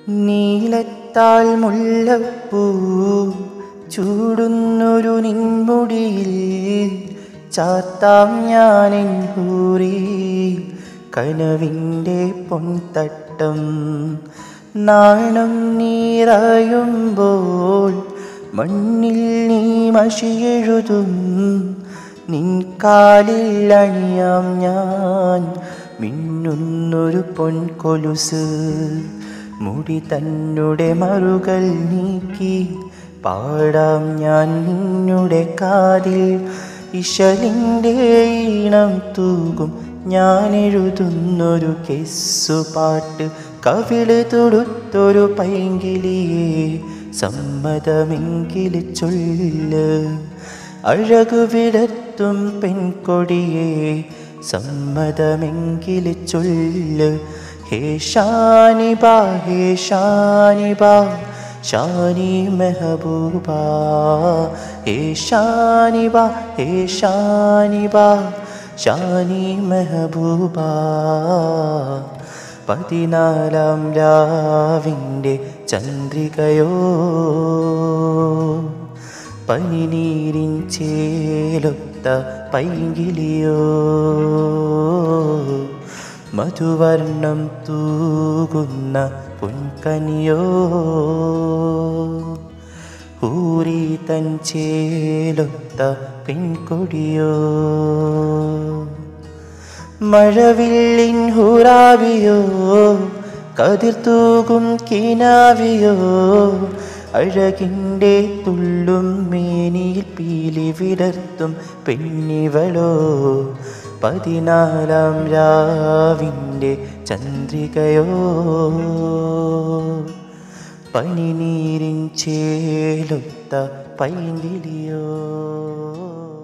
നീലത്താൽ മുല്ലപ്പൂ ചൂടുന്നൊരു നിൻമുടിയിൽ ചാത്താം ഞാനെൻ ഹൂറി കനവിൻ്റെ പൊൻതട്ടം നാണം നീറയുമ്പോൾ മണ്ണിൽ നീ മഷിയെഴുതും നിൻ കാലിൽ അണിയാം ഞാൻ മിന്നുന്നൊരു പൊൻകൊലുസ് മുടി തന്നുടെ മറുകൾ നീക്കി പാടാം ഞാൻ നിന്നുടെ കാതിൽ ഇശലിൻ്റെ ഈണം തൂകും ഞാൻ എഴുതുന്നൊരു കെസ്സു പാട്ട് കവിള് തൊടുത്തൊരു പൈങ്കിളിയെ സമ്മതമെങ്കിൽ ചൊല്ല് അഴകു വിടത്തും പെൺകൊടിയെ സമ്മതമെങ്കിൽ ചൊല്ല് ഹേ ഷാനിബ ഹേ ഷാനിബ ഷാനി മെഹബൂബ ഹേ ഷാനിബ ഹേ ഷാനിബ ഷാനി മെഹബൂബ പതിനാലാം രാവിൻ്റെ ചന്ദ്രികയോ പനിനീരിൻ ചേലൊത്ത പൈങ്കിളിയോ മധുവർണം തൂകുന്ന പൊൻകനിയോ ഊരി തൻ ചേലൊത്ത പെൺകൊടിയോ മഴവില്ലിൻ ഹുറാവിയോ കതിർ തൂകും കിനാവിയോ അഴകിൻ്റെ തുള്ളും മേനിയിൽ പീലി വിടർത്തും പെണ്ണിവളോ പതിനാലാം രാവിൻ്റെ ചന്ദ്രികയോ പനിനീരിൻ ചേലൊത്ത പൈങ്കിളിയോ